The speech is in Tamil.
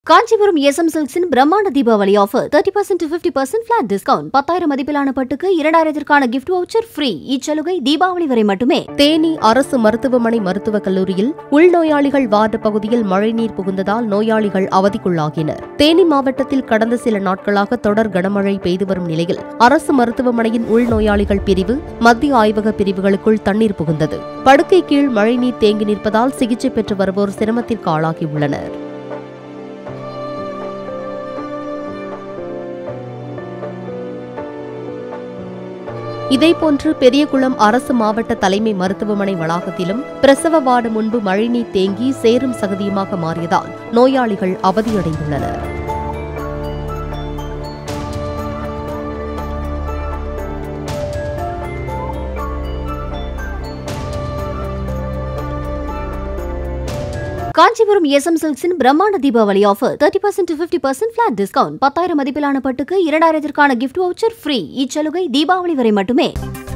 காஞ்சிபுரம் எஸ்எம் சில்க்ஸின் பிரம்மாண்ட Deepavali offer thirty percent fifty percent flat discount பத்தாயிரம் மதிப்பிலான பட்டுக்கு இரண்டாயிரத்திற்கான கிஃப்ட் வவுச்சர் ஃப்ரீ இச்சலுகை தீபாவளி வரை மட்டுமே தேனி அரசு மருத்துவமனை மருத்துவக் கல்லூரியில் உள்நோயாளிகள் வார்டு பகுதியில் மழைநீர் புகுந்ததால் நோயாளிகள் அவதிக்குள்ளாகினர் தேனி மாவட்டத்தில் கடந்த சில நாட்களாக தொடர் கனமழை பெய்து வரும் நிலையில் அரசு மருத்துவமனையின் உள்நோயாளிகள் பிரிவு மத்திய ஆய்வக பிரிவுகளுக்குள் தண்ணீர் புகுந்தது படுக்கை கீழ் மழைநீர் தேங்கி நிற்பதால் சிகிச்சை பெற்று வருவோர் சிரமத்திற்கு ஆளாகியுள்ளனர் இதேபோன்று பெரியகுளம் அரசு மாவட்ட தலைமை மருத்துவமனை வளாகத்திலும் பிரசவ வார்டு முன்பு மழைநீர் தேங்கி சேரும் சகதியுமாக மாறியதால் நோயாளிகள் அவதியடைந்துள்ளனர் காஞ்சிபுரம் எஸ்எம் சில்க்ஸின் பிரம்மாண்ட Deepavali offer thirty percent fifty percent flat discount பத்தாயிரம் மதிப்பிலான பட்டுக்கு இரண்டாயிரத்திற்கான கிஃப்ட் வவுச்சர் ஃப்ரீ இச்சலுகை தீபாவளி வரை மட்டுமே